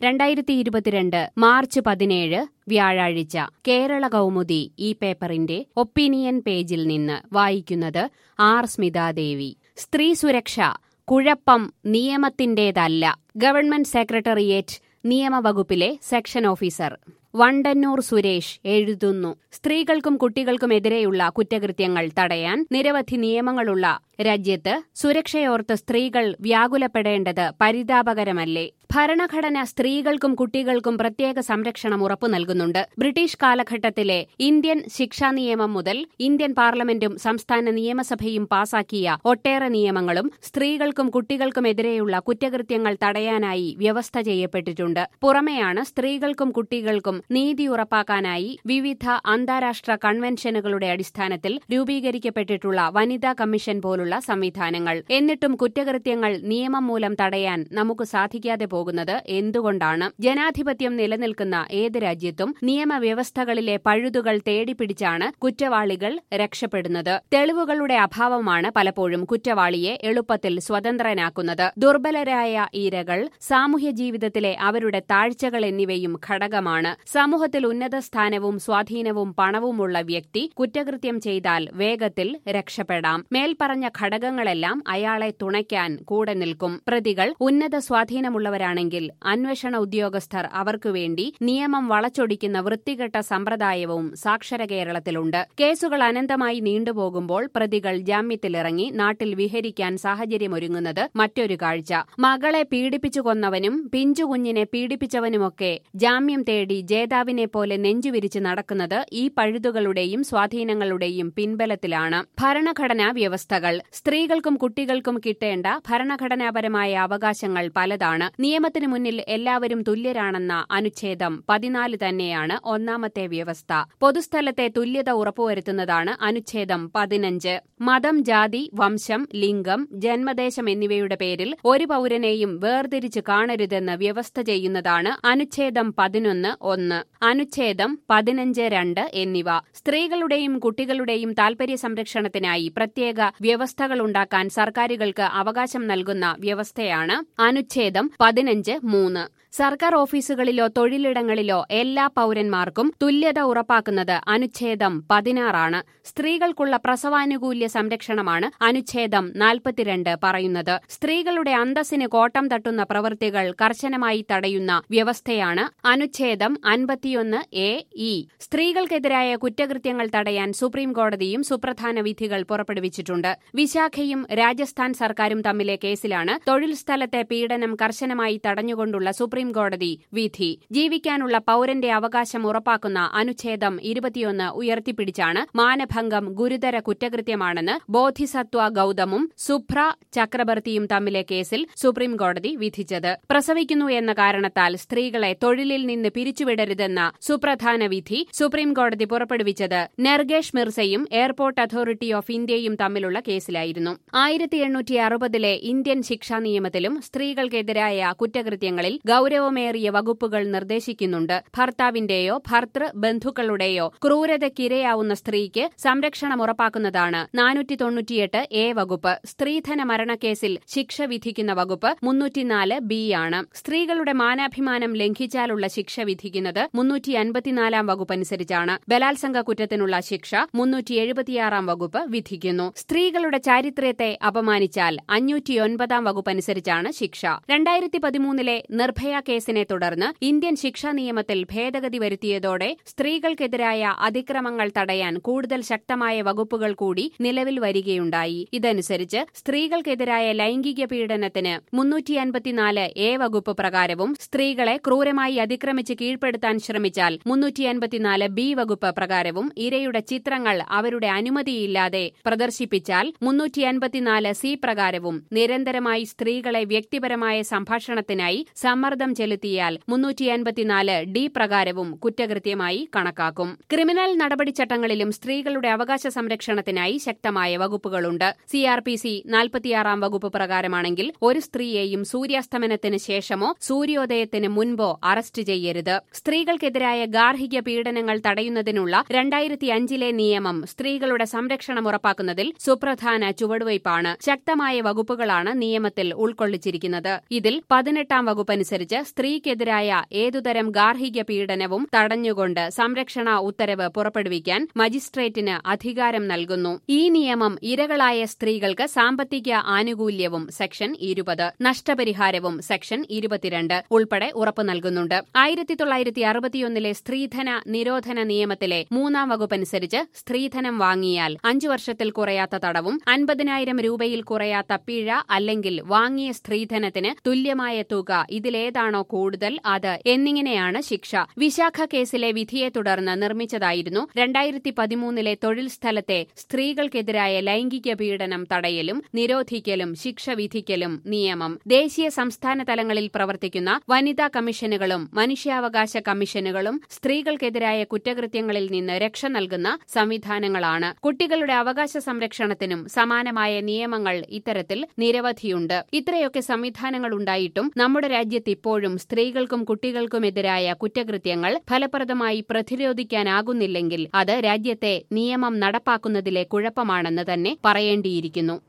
രണ്ടായിരത്തി ഇരുപത്തിരണ്ട് മാർച്ച് പതിനേഴ് വ്യാഴാഴ്ച കേരള കൗമുദി ഈ പേപ്പറിന്റെ ഒപ്പീനിയൻ പേജിൽ നിന്ന് വായിക്കുന്നത് ആർ സ്മിതാദേവി സ്ത്രീ സുരക്ഷ കുഴപ്പം നിയമത്തിന്റേതല്ല ഗവൺമെന്റ് സെക്രട്ടേറിയറ്റ് നിയമവകുപ്പിലെ സെക്ഷൻ ഓഫീസർ വണ്ടന്നൂർ സുരേഷ് എഴുതുന്നു സ്ത്രീകൾക്കും കുട്ടികൾക്കുമെതിരെയുള്ള കുറ്റകൃത്യങ്ങൾ തടയാൻ നിരവധി നിയമങ്ങളുള്ള രാജ്യത്ത് സുരക്ഷയോർത്ത് സ്ത്രീകൾ വ്യാകുലപ്പെടേണ്ടത് പരിതാപകരമല്ലേ ഭരണഘടന സ്ത്രീകൾക്കും കുട്ടികൾക്കും പ്രത്യേക സംരക്ഷണം ഉറപ്പു നൽകുന്നുണ്ട് ബ്രിട്ടീഷ് കാലഘട്ടത്തിലെ ഇന്ത്യൻ ശിക്ഷാ നിയമം മുതൽ ഇന്ത്യൻ പാർലമെന്റും സംസ്ഥാന നിയമസഭയും പാസാക്കിയ ഒട്ടേറെ നിയമങ്ങളും സ്ത്രീകൾക്കും കുട്ടികൾക്കുമെതിരെയുള്ള കുറ്റകൃത്യങ്ങൾ തടയാനായി വ്യവസ്ഥ ചെയ്യപ്പെട്ടിട്ടുണ്ട് പുറമെയാണ് സ്ത്രീകൾക്കും കുട്ടികൾക്കും നീതി ഉറപ്പാക്കാനായി വിവിധ അന്താരാഷ്ട്ര കൺവെൻഷനുകളുടെ അടിസ്ഥാനത്തിൽ രൂപീകരിക്കപ്പെട്ടിട്ടുള്ള വനിതാ കമ്മീഷൻ പോലുള്ള സംവിധാനങ്ങൾ എന്നിട്ടും കുറ്റകൃത്യങ്ങൾ നിയമം മൂലം തടയാൻ നമുക്ക് സാധിക്കാതെ പോകുന്നത് എന്തുകൊണ്ടാണ് ജനാധിപത്യം നിലനിൽക്കുന്ന ഏത് രാജ്യത്തും നിയമവ്യവസ്ഥകളിലെ പഴുതുകൾ തേടിപ്പിടിച്ചാണ് കുറ്റവാളികൾ രക്ഷപ്പെടുന്നത് തെളിവുകളുടെ അഭാവമാണ് പലപ്പോഴും കുറ്റവാളിയെ എളുപ്പത്തിൽ സ്വതന്ത്രനാക്കുന്നത് ദുർബലരായ ഇരകൾ സാമൂഹ്യ ജീവിതത്തിലെ അവരുടെ താഴ്ചകൾ എന്നിവയും ഘടകമാണ് സമൂഹത്തിൽ ഉന്നത സ്ഥാനവും സ്വാധീനവും പണവുമുള്ള വ്യക്തി കുറ്റകൃത്യം ചെയ്താൽ വേഗത്തിൽ രക്ഷപ്പെടാം മേൽപ്പറഞ്ഞ ഘടകങ്ങളെല്ലാം അയാളെ തുണയ്ക്കാൻ കൂടെ നിൽക്കും പ്രതികൾ ഉന്നത സ്വാധീനമുള്ളവരാണെങ്കിൽ അന്വേഷണ ഉദ്യോഗസ്ഥർ അവർക്കു വേണ്ടി നിയമം വളച്ചൊടിക്കുന്ന വൃത്തികെട്ട സമ്പ്രദായവും സാക്ഷര കേരളത്തിലുണ്ട് കേസുകൾ അനന്തമായി നീണ്ടുപോകുമ്പോൾ പ്രതികൾ ജാമ്യത്തിലിറങ്ങി നാട്ടിൽ വിഹരിക്കാൻ സാഹചര്യമൊരുങ്ങുന്നത് മറ്റൊരു കാഴ്ച മകളെ പീഡിപ്പിച്ചു കൊന്നവനും പിഞ്ചുകുഞ്ഞിനെ പീഡിപ്പിച്ചവനുമൊക്കെ ജാമ്യം തേടി ജേതാവിനെ പോലെ നെഞ്ചുവിരിച്ച് നടക്കുന്നത് ഈ പഴുതുകളുടെയും സ്വാധീനങ്ങളുടെയും പിൻബലത്തിലാണ് ഭരണഘടനാ വ്യവസ്ഥകൾ സ്ത്രീകൾക്കും കുട്ടികൾക്കും കിട്ടേണ്ട ഭരണഘടനാപരമായ അവകാശങ്ങൾ പലതാണ് നിയമത്തിനു മുന്നിൽ എല്ലാവരും തുല്യരാണെന്ന അനുച്ഛേദം പതിനാല് തന്നെയാണ് ഒന്നാമത്തെ വ്യവസ്ഥ പൊതുസ്ഥലത്തെ തുല്യത ഉറപ്പുവരുത്തുന്നതാണ് അനുച്ഛേദം പതിനഞ്ച് മതം ജാതി വംശം ലിംഗം ജന്മദേശം എന്നിവയുടെ പേരിൽ ഒരു പൌരനെയും വേർതിരിച്ച് കാണരുതെന്ന് വ്യവസ്ഥ ചെയ്യുന്നതാണ് അനുച്ഛേദം പതിനൊന്ന് ഒന്ന് അനുച്ഛേദം പതിനഞ്ച് രണ്ട് എന്നിവ സ്ത്രീകളുടെയും കുട്ടികളുടെയും താൽപര്യ സംരക്ഷണത്തിനായി പ്രത്യേക വ്യവസ്ഥകളുണ്ടാക്കാൻ സർക്കാരുകൾക്ക് അവകാശം നൽകുന്ന വ്യവസ്ഥയാണ് അനുച്ഛേദം പതിനഞ്ച് മൂന്ന് സർക്കാർ ഓഫീസുകളിലോ തൊഴിലിടങ്ങളിലോ എല്ലാ പൌരന്മാർക്കും തുല്യത ഉറപ്പാക്കുന്നത് അനുച്ഛേദം പതിനാറാണ് സ്ത്രീകൾക്കുള്ള പ്രസവാനുകൂല്യ സംരക്ഷണമാണ് അനുച്ഛേദം നാൽപ്പത്തിരണ്ട് പറയുന്നത് സ്ത്രീകളുടെ അന്തസ്സിന് കോട്ടം തട്ടുന്ന പ്രവൃത്തികൾ കർശനമായി തടയുന്ന വ്യവസ്ഥയാണ് അനുച്ഛേദം അൻപത്തിയൊന്ന് എ ഇ സ്ത്രീകൾക്കെതിരായ കുറ്റകൃത്യങ്ങൾ തടയാൻ സുപ്രീം കോടതിയും സുപ്രധാന വിധികൾ പുറപ്പെടുവിച്ചിട്ടുണ്ട് വിശാഖയും രാജസ്ഥാൻ സർക്കാരും തമ്മിലെ കേസിലാണ് തൊഴിൽ സ്ഥലത്തെ പീഡനം കർശനമായി തടഞ്ഞുകൊണ്ടുള്ള സുപ്രീം കോടതി വിധി ജീവിക്കാനുള്ള പൌരന്റെ അവകാശം ഉറപ്പാക്കുന്ന അനുച്ഛേദം ഇരുപത്തിയൊന്ന് ഉയർത്തിപ്പിടിച്ചാണ് മാനഭംഗം ഗുരുതര കുറ്റകൃത്യമാണെന്ന് ബോധിസത്വ ഗൌതമും സുഭ്ര ചക്രബർത്തിയും തമ്മിലെ കേസിൽ സുപ്രീം കോടതി വിധിച്ചത് പ്രസവിക്കുന്നു എന്ന കാരണത്താൽ സ്ത്രീകളെ തൊഴിലിൽ നിന്ന് പിരിച്ചുവിടരുതെന്ന സുപ്രധാന വിധി സുപ്രീം കോടതി പുറപ്പെടുവിച്ചത് നെർഗേഷ് മിർസയും എയർപോർട്ട് അതോറിറ്റി ഓഫ് ഇന്ത്യയും തമ്മിലുള്ള കേസിലായിരുന്നു ആയിരത്തി എണ്ണൂറ്റി അറുപതിലെ ഇന്ത്യൻ ശിക്ഷാ നിയമത്തിലും സ്ത്രീകൾക്കെതിരായ കുറ്റകൃത്യങ്ങളിൽ ഗൌരവമേറിയ വകുപ്പുകൾ നിർദ്ദേശിക്കുന്നുണ്ട് ഭർത്താവിന്റെയോ ഭർത്തൃ ബന്ധുക്കളുടെയോ ക്രൂരതയ്ക്കിരയാവുന്ന സ്ത്രീക്ക് സംരക്ഷണം ഉറപ്പാക്കുന്നതാണ് നാനൂറ്റി തൊണ്ണൂറ്റിയെട്ട് എ വകുപ്പ് സ്ത്രീധന മരണക്കേസിൽ ശിക്ഷ വിധിക്കുന്ന വകുപ്പ് മുന്നൂറ്റിനാല് ബി ആണ് സ്ത്രീകളുടെ മാനാഭിമാനം ലംഘിച്ചാലുള്ള ശിക്ഷ വിധിക്കുന്നത് മുന്നൂറ്റി അൻപത്തിനാലാം വകുപ്പ് അനുസരിച്ചാണ് ബലാത്സംഗ കുറ്റത്തിനുള്ള ശിക്ഷ മുന്നൂറ്റി എഴുപത്തിയാറാം വകുപ്പ് വിധിക്കുന്നു സ്ത്രീകളുടെ ചാരിത്ര്യത്തെ അപമാനിച്ചാൽ അഞ്ഞൂറ്റിയൊൻപതാം വകുപ്പ് അനുസരിച്ചാണ് ശിക്ഷ രണ്ടായിരത്തി പതിമൂന്നിലെ നിർഭയ കേസിനെ തുടർന്ന് ഇന്ത്യൻ ശിക്ഷാ നിയമത്തിൽ ഭേദഗതി വരുത്തിയതോടെ സ്ത്രീകൾക്കെതിരായ അതിക്രമങ്ങൾ തടയാൻ കൂടുതൽ ശക്തമായ വകുപ്പുകൾ കൂടി നിലവിൽ വരികയുണ്ടായി ഇതനുസരിച്ച് സ്ത്രീകൾക്കെതിരായ ലൈംഗിക പീഡനത്തിന് മുന്നൂറ്റി അൻപത്തിനാല് എ വകുപ്പ് പ്രകാരവും സ്ത്രീകളെ ക്രൂരമായി അതിക്രമിച്ച് കീഴ്പ്പെടുത്താൻ ശ്രമിച്ചാൽ മുന്നൂറ്റി അൻപത്തിനാല് ബി വകുപ്പ് പ്രകാരവും ഇരയുടെ ചിത്രങ്ങൾ അവരുടെ അനുമതിയില്ലാതെ പ്രദർശിപ്പിച്ചാൽ മുന്നൂറ്റി അൻപത്തിനാല് സി പ്രകാരവും നിരന്തരമായി സ്ത്രീകളെ വ്യക്തിപരമായ സംഭാഷണത്തിനായി സമ്മർദ്ദം ചെലുത്തിയാൽ മുന്നൂറ്റി അൻപത്തിനാല് ഡി പ്രകാരവും കുറ്റകൃത്യമായി കണക്കാക്കും ക്രിമിനൽ നടപടിച്ചട്ടങ്ങളിലും സ്ത്രീകളുടെ അവകാശ സംരക്ഷണത്തിനായി ശക്തമായ വകുപ്പുകളുണ്ട് സി ആർ പി സി നാൽപ്പത്തിയാറാം വകുപ്പ് പ്രകാരമാണെങ്കിൽ ഒരു സ്ത്രീയെയും സൂര്യാസ്തമനത്തിന് ശേഷമോ സൂര്യോദയത്തിന് മുൻപോ അറസ്റ്റ് ചെയ്യരുത് സ്ത്രീകൾക്കെതിരായ ഗാർഹിക പീഡനങ്ങൾ തടയുന്നതിനുള്ള രണ്ടായിരത്തി അഞ്ചിലെ നിയമം സ്ത്രീകളുടെ സംരക്ഷണം ഉറപ്പാക്കുന്നതിൽ സുപ്രധാന ചുവടുവയ്പാണ് ശക്തമായ വകുപ്പുകളാണ് നിയമത്തിൽ ഉൾക്കൊള്ളിച്ചിരിക്കുന്നത് ഇതിൽ പതിനെട്ട് പതിനെട്ടാം വകുപ്പനുസരിച്ച് സ്ത്രീക്കെതിരായ ഏതുതരം ഗാർഹിക പീഡനവും തടഞ്ഞുകൊണ്ട് സംരക്ഷണ ഉത്തരവ് പുറപ്പെടുവിക്കാൻ മജിസ്ട്രേറ്റിന് അധികാരം നൽകുന്നു ഈ നിയമം ഇരകളായ സ്ത്രീകൾക്ക് സാമ്പത്തിക ആനുകൂല്യവും സെക്ഷൻ ഇരുപത് നഷ്ടപരിഹാരവും സെക്ഷൻ ഇരുപത്തിരണ്ട് ഉൾപ്പെടെ ഉറപ്പു നൽകുന്നുണ്ട് ആയിരത്തി തൊള്ളായിരത്തി അറുപത്തിയൊന്നിലെ സ്ത്രീധന നിരോധന നിയമത്തിലെ മൂന്നാം വകുപ്പനുസരിച്ച് സ്ത്രീധനം വാങ്ങിയാൽ അഞ്ചു വർഷത്തിൽ കുറയാത്ത തടവും അൻപതിനായിരം രൂപയിൽ കുറയാത്ത പിഴ അല്ലെങ്കിൽ വാങ്ങിയ സ്ത്രീധനത്തിന് തുല്യമായ തുക ഇതിലേതാണോ കൂടുതൽ അത് എന്നിങ്ങനെയാണ് ശിക്ഷ വിശാഖ കേസിലെ വിധിയെ തുടർന്ന് നിർമ്മിച്ചതായിരുന്നു രണ്ടായിരത്തി പതിമൂന്നിലെ തൊഴിൽ സ്ഥലത്തെ സ്ത്രീകൾക്കെതിരായ ലൈംഗിക പീഡനം തടയലും നിരോധിക്കലും ശിക്ഷ വിധിക്കലും നിയമം ദേശീയ സംസ്ഥാന തലങ്ങളിൽ പ്രവർത്തിക്കുന്ന വനിതാ കമ്മീഷനുകളും മനുഷ്യാവകാശ കമ്മീഷനുകളും സ്ത്രീകൾക്കെതിരായ കുറ്റകൃത്യങ്ങളിൽ നിന്ന് രക്ഷ നൽകുന്ന സംവിധാനങ്ങളാണ് കുട്ടികളുടെ അവകാശ സംരക്ഷണത്തിനും സമാനമായ നിയമങ്ങൾ ഇത്തരത്തിൽ നിരവധിയുണ്ട് ഇത്രയൊക്കെ സംവിധാനങ്ങൾ ഉണ്ടായിട്ടും നമ്മുടെ രാജ്യത്ത് ഇപ്പോഴും സ്ത്രീകൾക്കും കുട്ടികൾക്കുമെതിരായ കുറ്റകൃത്യങ്ങൾ ഫലപ്രദമായി പ്രതിരോധിക്കാനാകുന്നില്ലെങ്കിൽ അത് രാജ്യത്തെ നിയമം നടപ്പാക്കുന്നതിലെ കുഴപ്പമാണെന്ന് തന്നെ പറയേണ്ടിയിരിക്കുന്നു